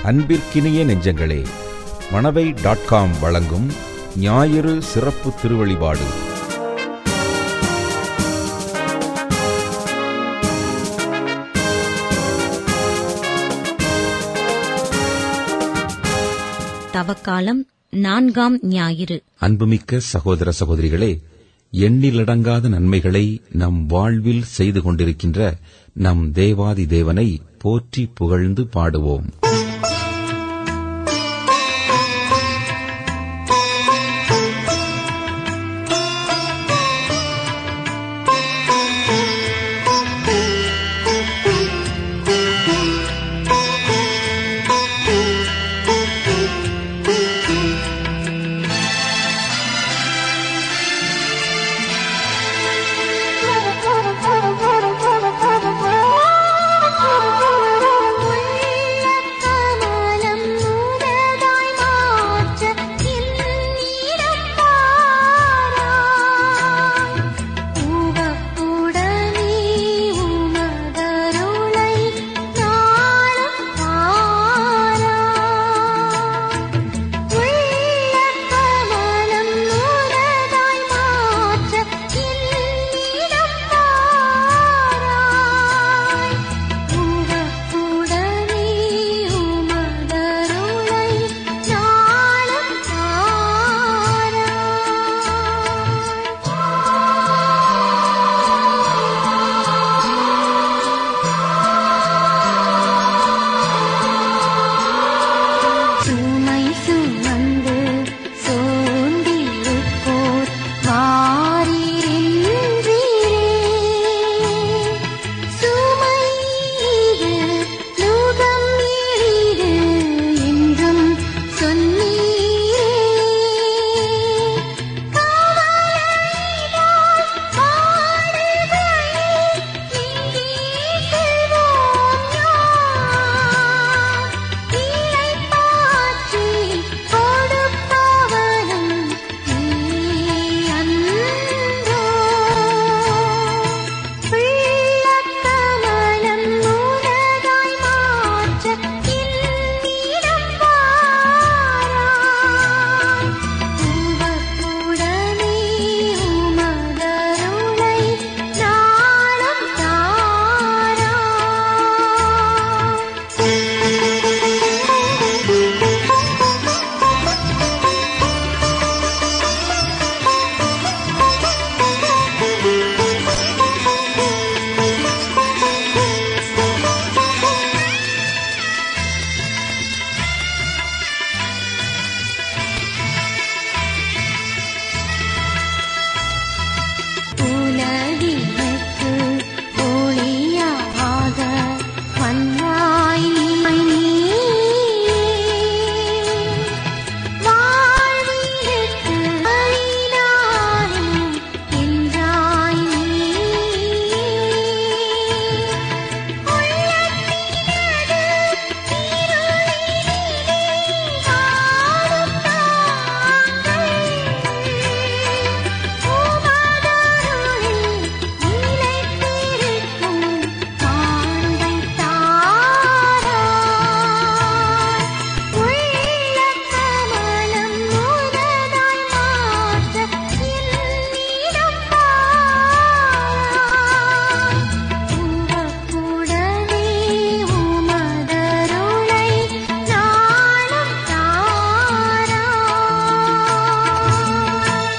அன்பிற்கினிய நெஞ்சங்களே Manavai dot com வழங்கும் ஞாயிறு சிறப்பு திருவழிபாடு தவக்காலம் நான்காம் ஞாயிறு அன்புமிக்க சகோதர சகோதரிகளே எண்ணிலடங்காத நன்மைகளை நம் வாழ்வில் செய்து கொண்டிருக்கின்ற நம் தேவாதி தேவனை போற்றி புகழ்ந்து பாடுவோம் உள்ளக்கமலம் உனதாய் மாற்ற இன்னிடம் பாராய் உவப்புடனே உமதருளை நாளும் பாராய் உள்ளக்கமலம் உனதாய் மாற்ற இன்னிடம் பாராய் உவப்புடனே உமதருளை நாளும் சுமை சுமந்து சோர்ந்திருப்போர் வாரீரென்றீரே. சுமை இது, நுகம் எளிது என்றும் சொன்னீரே. கவலையினால் வாடுகையில் எங்கே செல்வோம் யார்? இளைப்பாற்றி கொடுப்பவனும் நீ அன்றோ. உள்ளக்கமலம் உனதாய் மாற்ற இன்னிடம் பாராய். உவப்புடனே உமதருளை நாளும் உலகிற்கு ஒளியாக வந்தாய் நீ வாழ்விற்கு வழிநானும் என்றாய் நீ உள்ளத்தினது இருளினிலே வாழும் நாங்கள் உமதருளில் நிலைத்திருக்கும் வாழ்வை தாராய். உள்ளக்கமலம் உனதாய் மாற்ற இன்னிடம் பாராய். உவப்புடனே உமதருளை நாளும் தாராய்.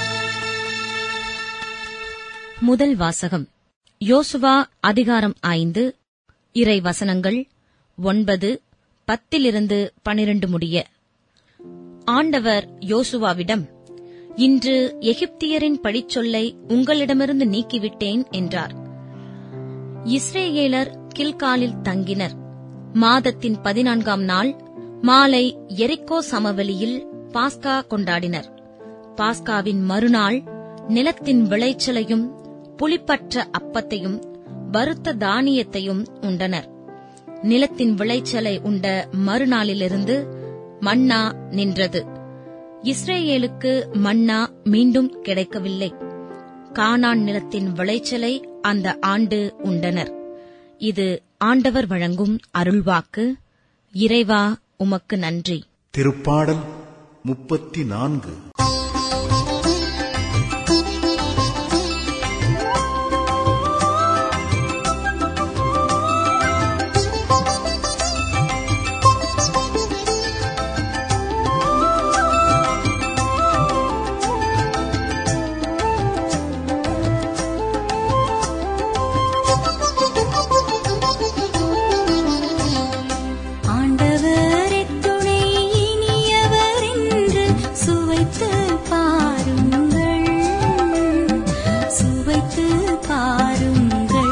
முதல் வாசகம் யோசுவா அதிகாரம் ஐந்து இறை வசனங்கள் ஒன்பது பத்திலிருந்து பனிரண்டு முடிய ஆண்டவர் யோசுவாவிடம் இன்று எகிப்தியரின் பழிச்சொல்லை உங்களிடமிருந்து நீக்கிவிட்டேன் என்றார் இஸ்ரேலர் கில்காலில் தங்கினர் மாதத்தின் பதினான்காம் நாள் மாலை எரிக்கோ சமவெளியில் பாஸ்கா கொண்டாடினர் பாஸ்காவின் மறுநாள் நிலத்தின் விளைச்சலையும் புளிப்பற்ற அப்பத்தையும் வறுத்த தானியத்தையும் உண்டனர் நிலத்தின் விளைச்சலை உண்ட மறுநாளிலிருந்து மன்னா நின்றது இஸ்ரேலுக்கு மன்னா மீண்டும் கிடைக்கவில்லை கானான் நிலத்தின் விளைச்சலை அந்த ஆண்டு உண்டனர் இது ஆண்டவர் வழங்கும் அருள்வாக்கு இறைவா உமக்கு நன்றி திருப்பாடல் முப்பத்தி நான்கு ஆண்டவரே துணை இனியவர் என்று சுவைத்து பாருங்கள் சுவைத்து பாருங்கள்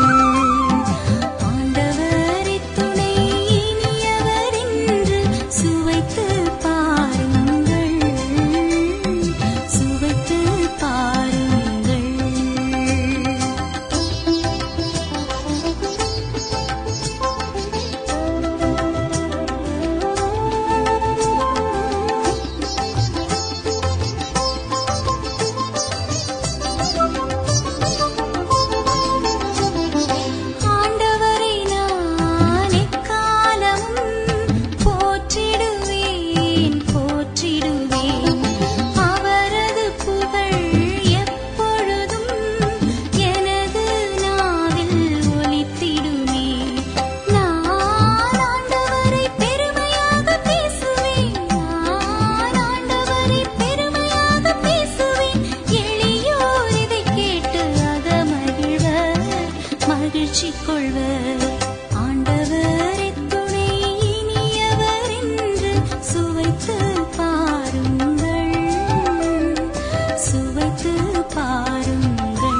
ஆண்டவரே துணை இனியவர் என்று சுவைத்து பாருங்கள் சுவைத்து பாருங்கள் ஆண்டவரை நான் எக்காலமும் போற்றிடுவேன் போற்றிடுவேன் அவரது புகழ் எப்பொழுதும் எனது நாவில் ஒலித்திடுமே நான் ஆண்டவரை பெருமையாக பேசுவேன் நான் ஆண்டவரை பெருமையாக பேசுவேன் எளியோர் இதை கேட்டு அக மகிழ்வர் மகிழ்ச்சி கொள்வர் ஆண்டவரே துணை இனியவர் என்று சுவைத்து பாருங்கள் சுவைத்து பாருங்கள்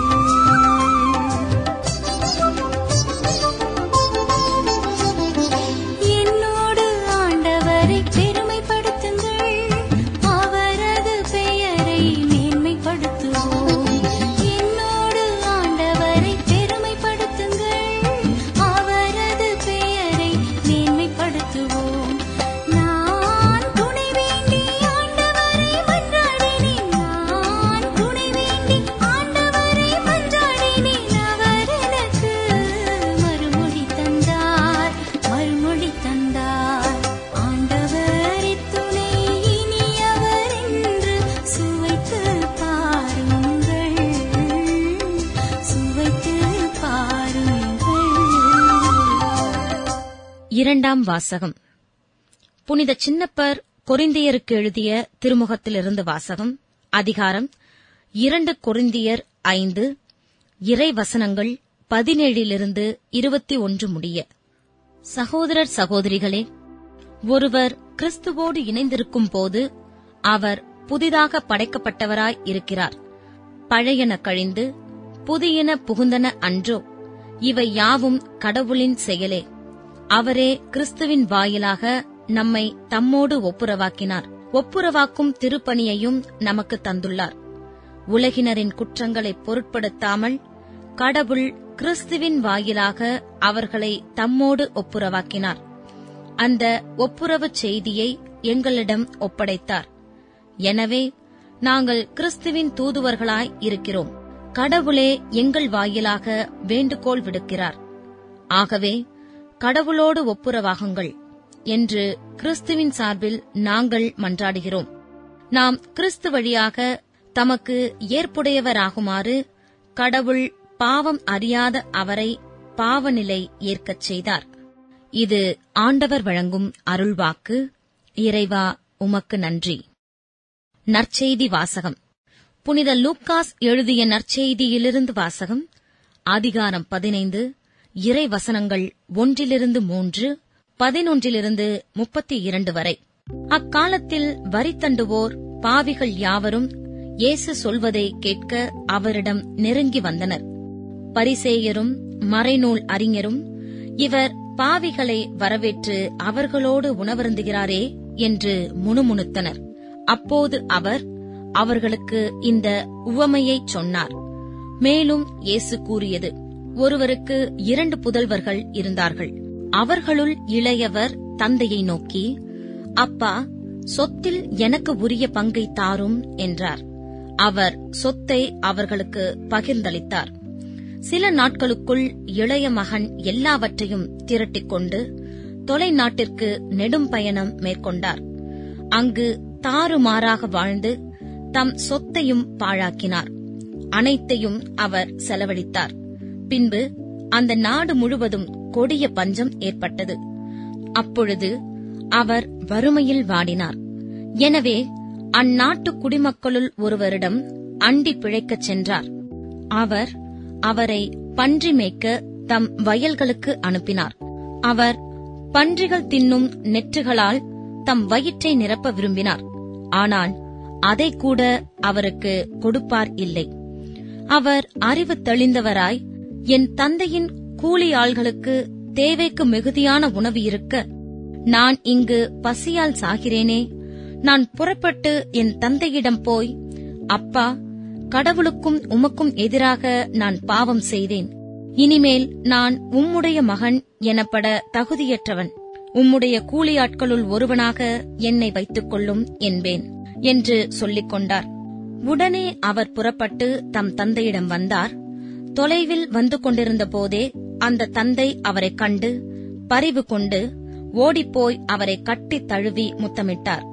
என்னோடு ஆண்டவரை பெருமைப்படுத்துங்கள் அவரது பெயரை மேன்மைப்படுத்துவோம் என்னோடு ஆண்டவரை பெருமைப்படுத்துங்கள் அவரது பெயரை மேன்மைப்படுத்துவோம் நான் துணை வேண்டி ஆண்டவரை மன்றாடினேன் நான் துணை வேண்டி ஆண்டவரை மன்றாடினேன் அவர் எனக்கு மறுமொழி தந்தார் மறுமொழி தந்தார் ஆண்டவரே துணை இனியவர் என்று சுவைத்து பாருங்கள் சுவைத்து பாருங்கள் இரண்டாம் வாசகம் புனித சின்னப்பர் கொரிந்தியருக்கு எழுதிய திருமுகத்திலிருந்து வாசகம் அதிகாரம் இரண்டு கொரிந்தியர் ஐந்து இறை வசனங்கள் பதினேழிலிருந்து இருபத்தி ஒன்று முடிய சகோதரர் சகோதரிகளே ஒருவர் கிறிஸ்துவோடு இணைந்திருக்கும் போது அவர் புதிதாக படைக்கப்பட்டவராய் இருக்கிறார் பழையன கழிந்து புதியன புகுந்தன அன்றோ இவை யாவும் கடவுளின் செயலே அவரே கிறிஸ்துவின் வாயிலாக நம்மை தம்மோடு ஒப்புரவாக்கினார் ஒப்புரவாக்கும் திருப்பணியையும் நமக்கு தந்துள்ளார் உலகினரின் குற்றங்களை பொருட்படுத்தாமல் கடவுள் கிறிஸ்துவின் வாயிலாக அவர்களை தம்மோடு ஒப்புரவாக்கினார் அந்த ஒப்புரவு செய்தியை எங்களிடம் ஒப்படைத்தார் எனவே நாங்கள் கிறிஸ்துவின் தூதுவர்களாய் இருக்கிறோம் கடவுளே எங்கள் வாயிலாக வேண்டுகோள் விடுக்கிறார் ஆகவே கடவுளோடு ஒப்புரவாகுங்கள் என்று கிறிஸ்துவின் சார்பில் நாங்கள் மன்றாடுகிறோம் நாம் கிறிஸ்து வழியாக தமக்கு ஏற்புடையவராகுமாறு கடவுள் பாவம் அறியாத அவரை பாவநிலை ஏற்கச் செய்தார் இது ஆண்டவர் வழங்கும் அருள்வாக்கு இறைவா உமக்கு நன்றி நற்செய்தி வாசகம் புனித லூக்காஸ் எழுதிய நற்செய்தியிலிருந்து வாசகம் அதிகாரம் பதினைந்து இறை வசனங்கள் ஒன்றிலிருந்து மூன்று பதினொன்றிலிருந்து முப்பத்தி இரண்டு வரை அக்காலத்தில் வரித்தண்டுவோர் பாவிகள் யாவரும் இயேசு சொல்வதை கேட்க அவரிடம் நெருங்கி வந்தனர் பரிசேயரும் மறைநூல் அறிஞரும் இவர் பாவிகளை வரவேற்று அவர்களோடு உணவருந்துகிறாரே என்று முணுமுணுத்தனர் அப்போது அவர் அவர்களுக்கு இந்த உவமையைச் சொன்னார் மேலும் இயேசு கூறியது ஒருவருக்கு இரண்டு புதல்வர்கள் இருந்தார்கள் அவர்களுள் இளையவர் தந்தையை நோக்கி அப்பா சொத்தில் எனக்கு உரிய பங்கை தாரும் என்றார் அவர் சொத்தை அவர்களுக்கு பகிர்ந்தளித்தார் சில நாட்களுக்குள் இளைய மகன் எல்லாவற்றையும் திரட்டிக் கொண்டு தொலைநாட்டிற்கு நெடும் பயணம் மேற்கொண்டார் அங்கு தாறுமாறாக வாழ்ந்து தம் சொத்தையும் பாழாக்கினார் அனைத்தையும் அவர் செலவழித்தார் பின்பு அந்த நாடு முழுவதும் கொடிய பஞ்சம் ஏற்பட்டது அப்பொழுது அவர் வறுமையில் வாடினார் எனவே அந்நாட்டு குடிமக்களுள் ஒருவரிடம் அண்டி பிழைக்கச் சென்றார் அவர் அவரை பன்றி மேய்க்க தம் வயல்களுக்கு அனுப்பினார் அவர் பன்றிகள் தின்னும் நெற்றுகளால் தம் வயிற்றை நிரப்ப விரும்பினார் ஆனால் அதை கூட அவருக்கு கொடுப்பார் இல்லை அவர் அறிவு தெளிந்தவராய் என் தந்தையின் கூலி ஆள்களுக்கு தேவைக்கு மிகுதியான உணவு இருக்க நான் இங்கு பசியால் சாகிறேனே நான் புறப்பட்டு என் தந்தையிடம் போய் அப்பா கடவுளுக்கும் உமக்கும் எதிராக நான் பாவம் செய்தேன் இனிமேல் நான் உம்முடைய மகன் எனப்பட தகுதியற்றவன் உம்முடைய கூலியாட்களுள் ஒருவனாக என்னை வைத்துக் கொள்ளும் என்பேன் என்று சொல்லிக் கொண்டார் உடனே அவர் புறப்பட்டு தம் தந்தையிடம் வந்தார் தொலைவில் வந்து கொண்டிருந்த போதே அந்த தந்தை அவரைக் கண்டு பரிவு கொண்டு ஓடிப்போய் அவரை கட்டித் தழுவி முத்தமிட்டார்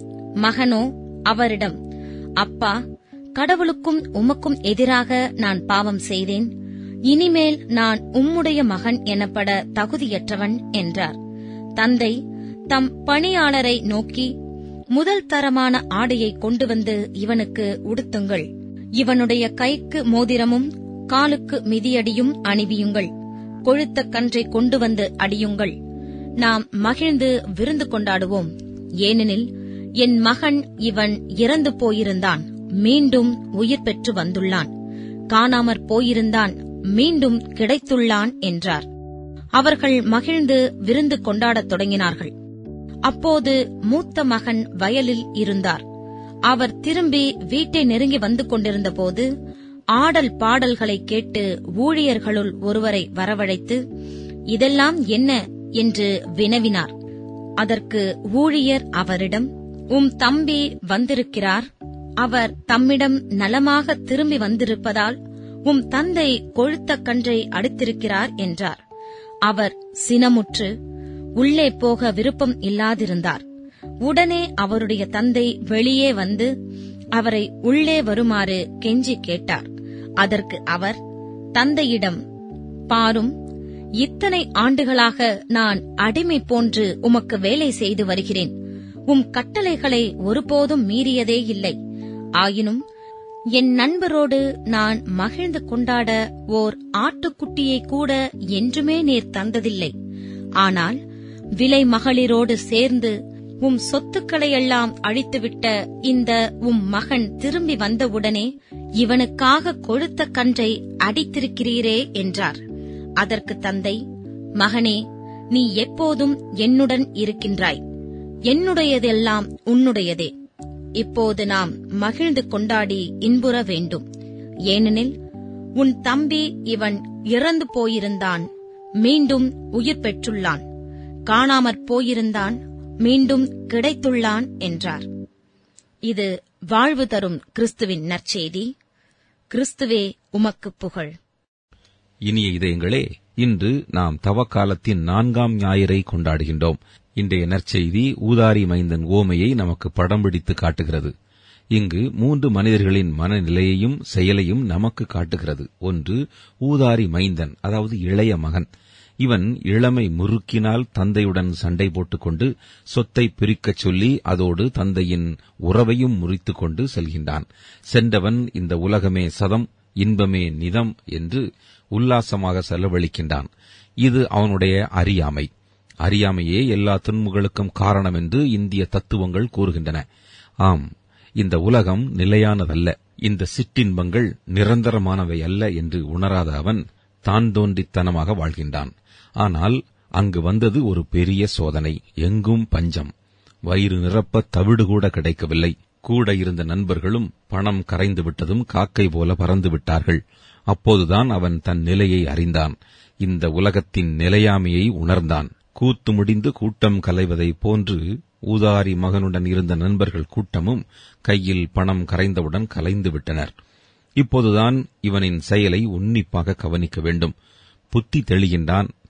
மகனோ அவரிடம் அப்பா கடவுளுக்கும் உமக்கும் எதிராக நான் பாவம் செய்தேன் இனிமேல் நான் உம்முடைய மகன் எனப்பட தகுதியற்றவன் என்றார் தந்தை தம் பணியாளரை நோக்கி முதல் தரமான ஆடையை கொண்டு வந்து இவனுக்கு உடுத்துங்கள் இவனுடைய கைக்கு மோதிரமும் காலுக்கு மிதியடியும் அணிவியுங்கள் கொழுத்த கன்றை கொண்டு வந்து அடியுங்கள் நாம் மகிழ்ந்து விருந்து கொண்டாடுவோம் ஏனெனில் என் மகன் இவன் இறந்து போயிருந்தான் மீண்டும் உயிர் பெற்று வந்துள்ளான் காணாமற் போயிருந்தான் மீண்டும் கிடைத்துள்ளான் என்றார் அவர்கள் மகிழ்ந்து விருந்து கொண்டாடத் தொடங்கினார்கள் அப்போது மூத்த மகன் வயலில் இருந்தார் அவர் திரும்பி வீட்டை நெருங்கி வந்து கொண்டிருந்தபோது ஆடல் பாடல்களை கேட்டு ஊழியர்களுள் ஒருவரை வரவழைத்து இதெல்லாம் என்ன என்று வினவினார் அதற்கு ஊழியர் அவரிடம் உம் தம்பி வந்திருக்கிறார் அவர் தம்மிடம் நலமாக திரும்பி வந்திருப்பதால் உம் தந்தை கொழுத்த கன்றை அடித்திருக்கிறார் என்றார் அவர் சினமுற்று உள்ளே போக விருப்பம் இல்லாதிருந்தார் உடனே அவருடைய தந்தை வெளியே வந்து அவரை உள்ளே வருமாறு கெஞ்சி கேட்டார் அதற்கு அவர் தந்தையிடம் பாரும் இத்தனை ஆண்டுகளாக நான் அடிமை போன்று உமக்கு வேலை செய்து வருகிறேன் உம் கட்டளைகளை ஒருபோதும் மீறியதே இல்லை ஆயினும் என் நண்பரோடு நான் மகிழ்ந்து கொண்டாட ஓர் ஆட்டுக்குட்டியை கூட என்றுமே நீர் தந்ததில்லை ஆனால் விலை மகளிரோடு சேர்ந்து உம் சொத்துக்களையெல்லாம் அழித்துவிட்ட இந்த உம் மகன் திரும்பி வந்தவுடனே இவனுக்காக கொழுத்த கன்றை அடித்திருக்கிறீரே என்றார் அதற்கு தந்தை மகனே நீ எப்போதும் என்னுடன் இருக்கின்றாய் என்னுடையதெல்லாம் உன்னுடையதே இப்போது நாம் மகிழ்ந்து கொண்டாடி இன்புற வேண்டும் ஏனெனில் உன் தம்பி இவன் இறந்து போயிருந்தான் மீண்டும் உயிர் பெற்றுள்ளான் காணாமற் போயிருந்தான் மீண்டும் கிடைத்துள்ளான் என்றார் இது வாழ்வு தரும் கிறிஸ்துவின் நற்செய்தி கிறிஸ்துவே உமக்கு புகழ் இனிய இதயங்களே இன்று நாம் தவக்காலத்தின் நான்காம் ஞாயிறை கொண்டாடுகின்றோம் இன்றைய நற்செய்தி ஊதாரி மைந்தன் ஓமையை நமக்கு படம் பிடித்து காட்டுகிறது இங்கு மூன்று மனிதர்களின் மனநிலையையும் செயலையும் நமக்கு காட்டுகிறது ஒன்று ஊதாரி மைந்தன் அதாவது இளைய மகன் இவன் இளமை முறுக்கினால் தந்தையுடன் சண்டை போட்டுக்கொண்டு சொத்தை பிரிக்கச் சொல்லி அதோடு தந்தையின் உறவையும் முறித்துக் கொண்டு செல்கின்றான் சென்றவன் இந்த உலகமே சதம் இன்பமே நிதம் என்று உல்லாசமாக செலவழிக்கின்றான் இது அவனுடைய அறியாமை அறியாமையே எல்லா துன்பங்களுக்கும் காரணம் என்று இந்திய தத்துவங்கள் கூறுகின்றன ஆம் இந்த உலகம் நிலையானதல்ல இந்த சிற்றின்பங்கள் நிரந்தரமானவை அல்ல என்று உணராத அவன் தான் தோன்றித்தனமாக வாழ்கின்றான் ஆனால் அங்கு வந்தது ஒரு பெரிய சோதனை எங்கும் பஞ்சம் வயிறு நிரப்ப தவிடு கூட கிடைக்கவில்லை கூட இருந்த நண்பர்களும் பணம் கரைந்து விட்டதும் காக்கை போல பறந்து விட்டார்கள் அப்போதுதான் அவன் தன் நிலையை அறிந்தான் இந்த உலகத்தின் நிலையாமையை உணர்ந்தான் கூத்து முடிந்து கூட்டம் கலைவதைப் போன்று ஊதாரி மகனுடன் இருந்த நண்பர்கள் கூட்டமும் கையில் பணம் கரைந்தவுடன் கலைந்து விட்டனர் இப்போதுதான் இவனின் செயலை உன்னிப்பாக கவனிக்க வேண்டும் புத்தி தெளிகின்றான்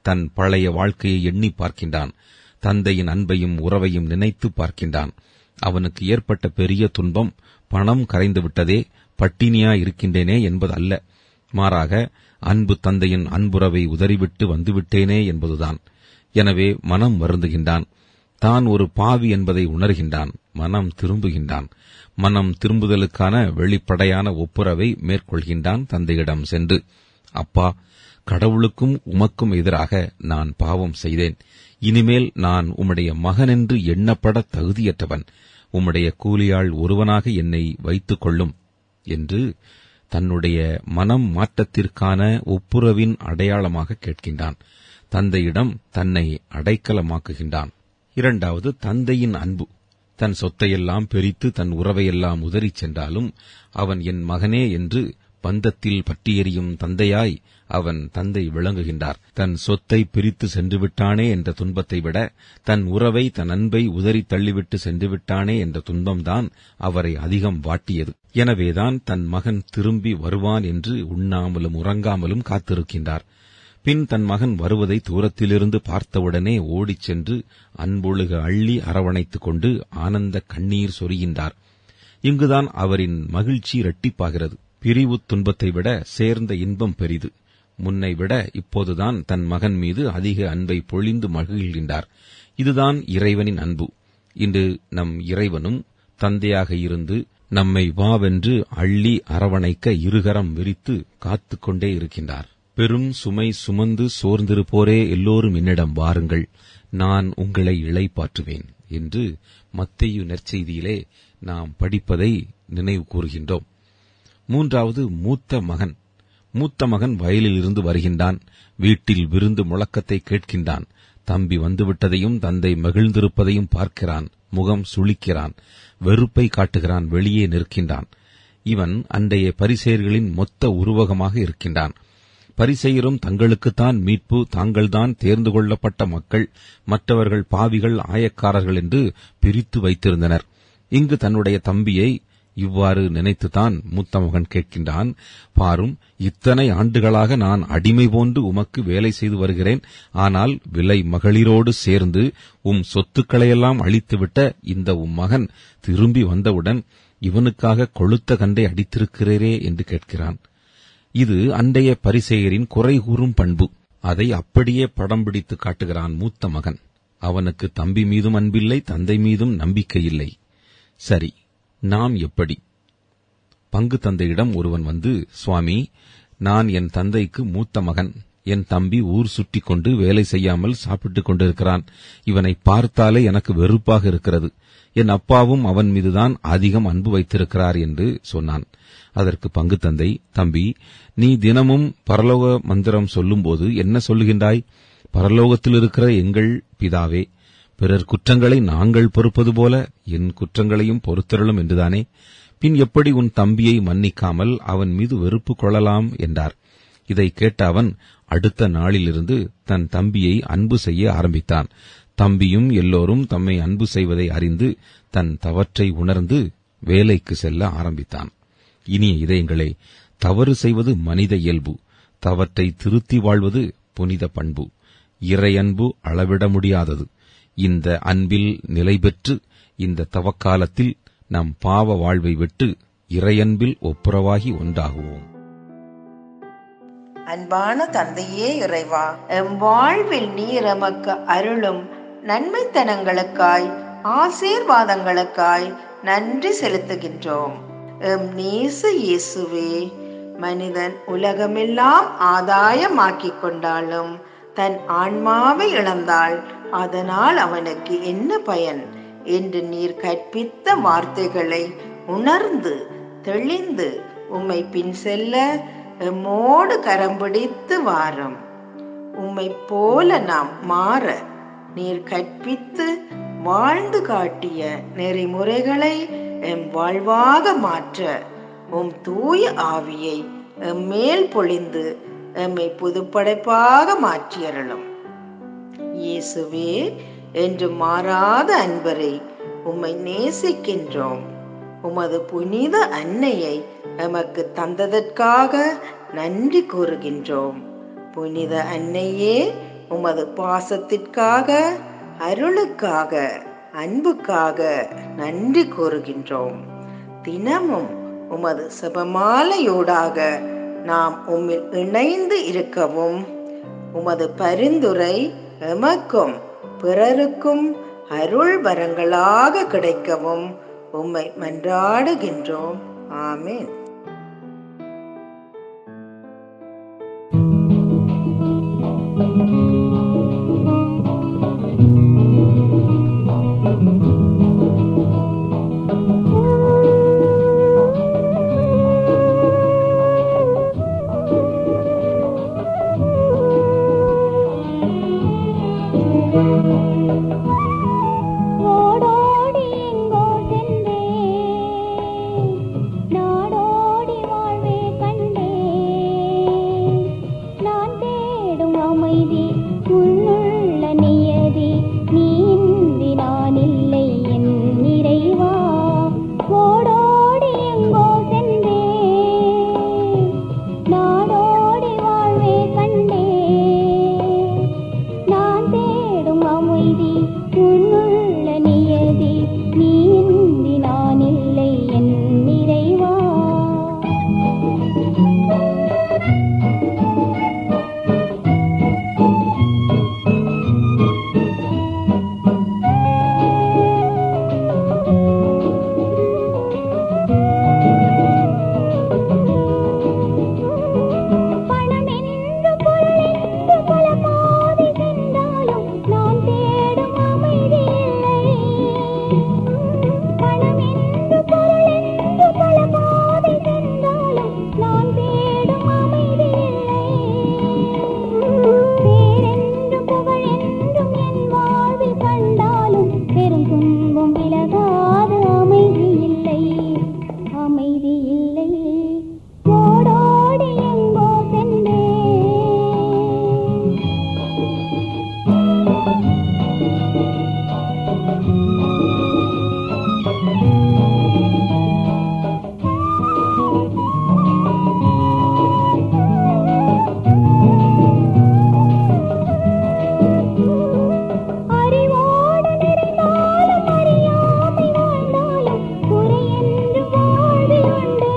தன் பழைய வாழ்க்கையை எண்ணி பார்க்கின்றான் தந்தையின் அன்பையும் உறவையும் நினைத்து பார்க்கின்றான் அவனுக்கு ஏற்பட்ட பெரிய துன்பம் பணம் கரைந்து விட்டதே பட்டினியா இருக்கின்றேனே என்பதல்ல மாறாக அன்பு தந்தையின் அன்புறவை உதறிவிட்டு வந்துவிட்டேனே என்பதுதான் எனவே மனம் வருந்துகின்றான் தான் ஒரு பாவி என்பதை உணர்கின்றான் மனம் திரும்புகின்றான் மனம் திரும்புதலுக்கான வெளிப்படையான ஒப்புரவை மேற்கொள்கின்றான் தந்தையிடம் சென்று அப்பா கடவுளுக்கும் உமக்கும் எதிராக நான் பாவம் செய்தேன் இனிமேல் நான் உம்முடைய மகனென்று எண்ணப்பட தகுதியற்றவன் உம்முடைய கூலியாள் ஒருவனாக என்னை வைத்துக் கொள்ளும் என்று தன்னுடைய மனம் மாற்றத்திற்கான ஒப்புரவின் அடையாளமாக கேட்கின்றான் தந்தையிடம் தன்னை அடைக்கலமாக்குகின்றான் இரண்டாவது தந்தையின் அன்பு தன் சொத்தையெல்லாம் பிரித்து தன் உறவையெல்லாம் உதறிச் சென்றாலும் அவன் என் மகனே என்று பந்தத்தில் பட்டியெறியும் தந்தையாய் அவன் தந்தை விளங்குகின்றார் தன் சொத்தை பிரித்து சென்று விட்டானே என்ற துன்பத்தை விட தன் உறவை தன் அன்பை உதறி தள்ளிவிட்டு சென்று விட்டானே என்ற துன்பம்தான் அவரை அதிகம் வாட்டியது எனவேதான் தன் மகன் திரும்பி வருவான் என்று உண்ணாமலும் உறங்காமலும் காத்திருக்கின்றார் பின் தன் மகன் வருவதை தூரத்திலிருந்து பார்த்தவுடனே ஓடிச் சென்று அன்பொழுக அள்ளி அரவணைத்துக் கொண்டு ஆனந்த கண்ணீர் சொரிகின்றார் இங்குதான் அவரின் மகிழ்ச்சி இரட்டிப்பாகிறது பிரிவு துன்பத்தை விட சேர்ந்த இன்பம் பெரிது முன்னை விட இப்போதுதான் தன் மகன் மீது அதிக அன்பை பொழிந்து மகிழ்கின்றார் இதுதான் இறைவனின் அன்பு இன்று நம் இறைவனும் தந்தையாக இருந்து நம்மை வாவென்று அள்ளி அரவணைக்க இருகரம் விரித்து காத்துக் கொண்டே இருக்கின்றார் பெரும் சுமை சுமந்து சோர்ந்திருப்போரே எல்லோரும் என்னிடம் வாருங்கள் நான் உங்களை இளைப்பாற்றுவேன் என்று மத்தையு நற்செய்தியிலே நாம் படிப்பதை நினைவு கூறுகின்றோம் மூன்றாவது மூத்த மகன் மூத்த மகன் வயலில் இருந்து வருகின்றான் வீட்டில் விருந்து முழக்கத்தை கேட்கின்றான் தம்பி வந்துவிட்டதையும் தந்தை மகிழ்ந்திருப்பதையும் பார்க்கிறான் முகம் சுளிக்கிறான் வெறுப்பை காட்டுகிறான் வெளியே நிற்கின்றான் இவன் அன்றைய பரிசெயர்களின் மொத்த உருவகமாக இருக்கின்றான் பரிசெயரும் தங்களுக்குத்தான் மீட்பு தாங்கள்தான் தேர்ந்து கொள்ளப்பட்ட மக்கள் மற்றவர்கள் பாவிகள் ஆயக்காரர்கள் என்று பிரித்து வைத்திருந்தனர் இங்கு தன்னுடைய தம்பியை இவ்வாறு நினைத்துதான் மூத்த மகன் கேட்கின்றான் பாரும் இத்தனை ஆண்டுகளாக நான் அடிமை போன்று உமக்கு வேலை செய்து வருகிறேன் ஆனால் விலை மகளிரோடு சேர்ந்து உம் சொத்துக்களையெல்லாம் அழித்துவிட்ட இந்த உம் மகன் திரும்பி வந்தவுடன் இவனுக்காக கொளுத்த கண்டை அடித்திருக்கிறீரே என்று கேட்கிறான் இது அண்டைய பரிசெயரின் குறை கூறும் பண்பு அதை அப்படியே படம் பிடித்து காட்டுகிறான் மூத்த மகன் அவனுக்கு தம்பி மீதும் அன்பில்லை தந்தை மீதும் நம்பிக்கை இல்லை சரி நாம் எப்படி பங்கு தந்தையிடம் ஒருவன் வந்து சுவாமி நான் என் தந்தைக்கு மூத்த மகன் என் தம்பி ஊர் சுற்றி கொண்டு வேலை செய்யாமல் சாப்பிட்டுக் கொண்டிருக்கிறான் இவனை பார்த்தாலே எனக்கு வெறுப்பாக இருக்கிறது என் அப்பாவும் அவன் மீதுதான் அதிகம் அன்பு வைத்திருக்கிறார் என்று சொன்னான் அதற்கு பங்கு தந்தை தம்பி நீ தினமும் பரலோக மந்திரம் சொல்லும்போது என்ன சொல்லுகின்றாய் பரலோகத்தில் இருக்கிற எங்கள் பிதாவே பிறர் குற்றங்களை நாங்கள் பொறுப்பது போல என் குற்றங்களையும் பொறுத்தருளும் என்றுதானே பின் எப்படி உன் தம்பியை மன்னிக்காமல் அவன் மீது வெறுப்பு கொள்ளலாம் என்றார் இதை கேட்ட அவன் அடுத்த நாளிலிருந்து தன் தம்பியை அன்பு செய்ய ஆரம்பித்தான் தம்பியும் எல்லோரும் தம்மை அன்பு செய்வதை அறிந்து தன் தவற்றை உணர்ந்து வேலைக்கு செல்ல ஆரம்பித்தான் இனிய இதயங்களே தவறு செய்வது மனித இயல்பு தவற்றை திருத்தி வாழ்வது புனித பண்பு இறையன்பு அளவிட முடியாதது இந்த அன்பில் நிலை பெற்று இந்த தவக்காலத்தில் நம் பாவ வாழ்வை விட்டு இறையன்பில் ஒப்புரவாகி ஒன்றாகுவோம் அன்பான தந்தையே இறைவா எம் வாழ்வில் நீர் எமக்கு அருளும் நன்மைத்தனங்களுக்காய் ஆசீர்வாதங்களுக்காய் நன்றி செலுத்துகின்றோம் எம் நேச இயேசுவே மனிதன் உலகமெல்லாம் ஆதாயமாக்கிக் கொண்டாலும் தன் ஆன்மாவை இழந்தால் அதனால் அவனுக்கு என்ன பயன் என்று நீர் கற்பித்த வார்த்தைகளை உணர்ந்து தெளிந்து உம்மை பின் செல்ல எம்மோடு கரம் பிடித்து வாரும் உம்மை போல நாம் மாற நீர் கற்பித்து வாழ்ந்து காட்டிய நெறிமுறைகளை எம் வாழ்வாக மாற்ற உம் தூய ஆவியை எம்மேல் பொழிந்து எம்மை புதுப்படைப்பாக மாற்றியறலும் இயேசுவே என்று மாறாத அன்பரை உம்மை நேசிக்கின்றோம் உமது புனித அன்னையை எமக்கு தந்ததற்காக நன்றி கூறுகின்றோம் புனித அன்னையே உமது பாசத்திற்காக அருளுக்காக அன்புக்காக நன்றி கூறுகின்றோம் தினமும் உமது செபமாலையோடாக நாம் உம்மில் இணைந்து இருக்கவும் உமது பரிந்துரை எமக்கும் பிறருக்கும் அருள் வரங்களாக கிடைக்கவும் உம்மை மன்றாடுகின்றோம் ஆமென் ஓடோடி எங்கோ சென்றே நாடோடி வாழ்வே கண்டே நான் தேடும் அமைதி உன்னுள்ள நியதி நீ இன்றி நான் இல்லை என் நிறைவா ஓடோடி எங்கோ சென்றே நாடோடி வாழ்வே கண்டே நான் தேடும் அமைதி உன்னுள்ள நியதி நீ இன்றி நான் இல்லை என் நிறைவா பணமென்று பொருளென்று பல பாதை சென்றாலும் நான் தேடும் அமைதி இல்லை பணமென்று பொருளென்று பல பாதை சென்றாலும் நான் தேடும் அமைதி இல்லை பேரென்று புகழென்றும் என் வாழ்வில் கண்டாலும் பெரும் துன்பம் விலகாத அமைதி இல்லை அமைதி இல்லை ஓடோடி எங்கோ சென்றே அறிவோடு நிறைந்தாலும் அறியாமை வாழ்ந்தாலும் குறையென்று வாழ்வில் உண்டு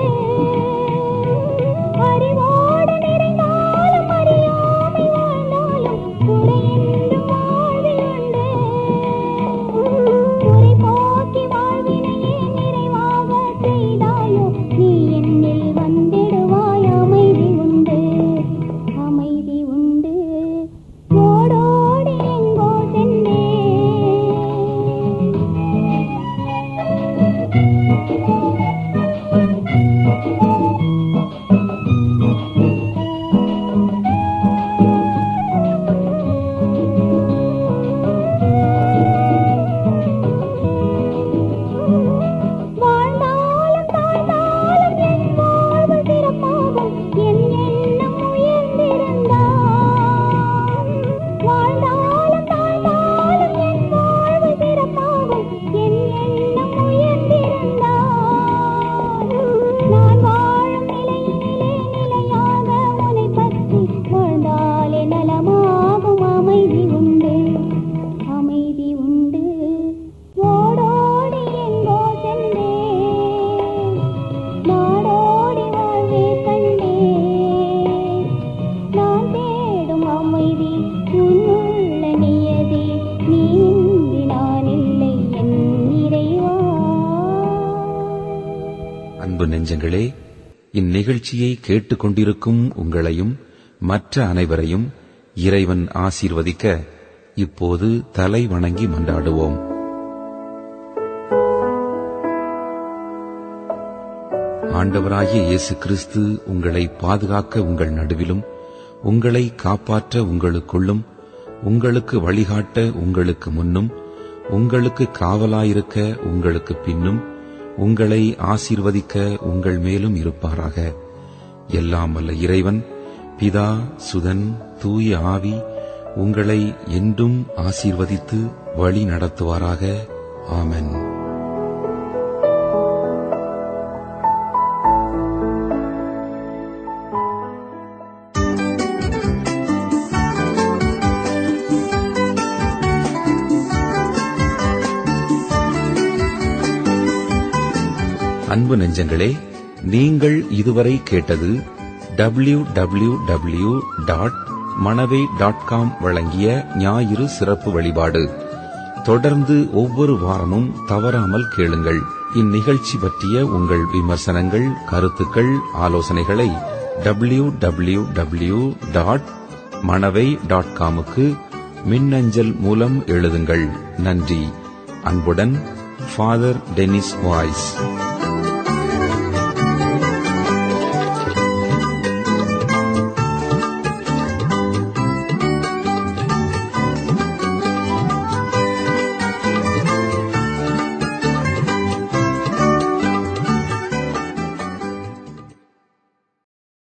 அறிவோடு நிறைந்தாலும் அறியாமை வாழ்ந்தாலும் குறையென்று வாழ்வில் உண்டு குறை போக்கி வாழ்வினையே நிறைவாக செய்தாயோ நீ என்னில் வந்திடுவாய் அமைதி உண்டு அமைதி உண்டு ஓடோடி எங்கோ சென்றே வாழ்ந்தாலும் தாழ்ந்தாலும் என் வாழ்வு சிறப்பாகும் என் எண்ணம் உயர்ந்திருந்தால் வாழ்ந்தாலும் தாழ்ந்தாலும் என் வாழ்வு சிறப்பாகும் என் எண்ணம் உயர்ந்திருந்தால் நான் வாழும் நிலையினிலே நிலையாக உனை பற்றி வாழ்ந்தாலே நலமாகும் அமைதி உண்டு அமைதி உண்டு ஓடோடி எங்கோ சென்றே நாடோடி வாழ்வே கண்டே நான் தேடும் அமைதி உன்னுள்ள நியதி நீ இன்றி நான் இல்லை என் இறைவா அன்பு நெஞ்சங்களே இந்நிகழ்ச்சியை கேட்டுக்கொண்டிருக்கும் உங்களையும் மற்ற அனைவரையும் இறைவன் ஆசீர்வதிக்க இப்போது தலை வணங்கி மன்றாடுவோம் ஆண்டவராகிய இயேசு கிறிஸ்து உங்களை பாதுகாக்க உங்கள் நடுவிலும் உங்களை காப்பாற்ற உங்களுக்குள்ளும் உங்களுக்கு வழிகாட்ட உங்களுக்கு முன்னும் உங்களுக்கு காவலாயிருக்க உங்களுக்கு பின்னும் உங்களை ஆசீர்வதிக்க உங்கள் மேலும் இருப்பாராக எல்லாம் வல்ல இறைவன் பிதா சுதன் தூய ஆவி உங்களை என்றும் ஆசீர்வதித்து வழி நடத்துவாராக ஆமென் நெஞ்சங்களே நீங்கள் இதுவரை கேட்டது W W W dot Manavai dot com வழங்கிய ஞாயிறு சிறப்பு வழிபாடு தொடர்ந்து ஒவ்வொரு வாரமும் தவறாமல் கேளுங்கள் இந்நிகழ்ச்சி பற்றிய உங்கள் விமர்சனங்கள் கருத்துக்கள் ஆலோசனைகளை W W W dot Manavai dot காமுக்கு மின்னஞ்சல் மூலம் எழுதுங்கள் நன்றி அன்புடன் ஃபாதர் டெனிஸ் வாய்ஸ்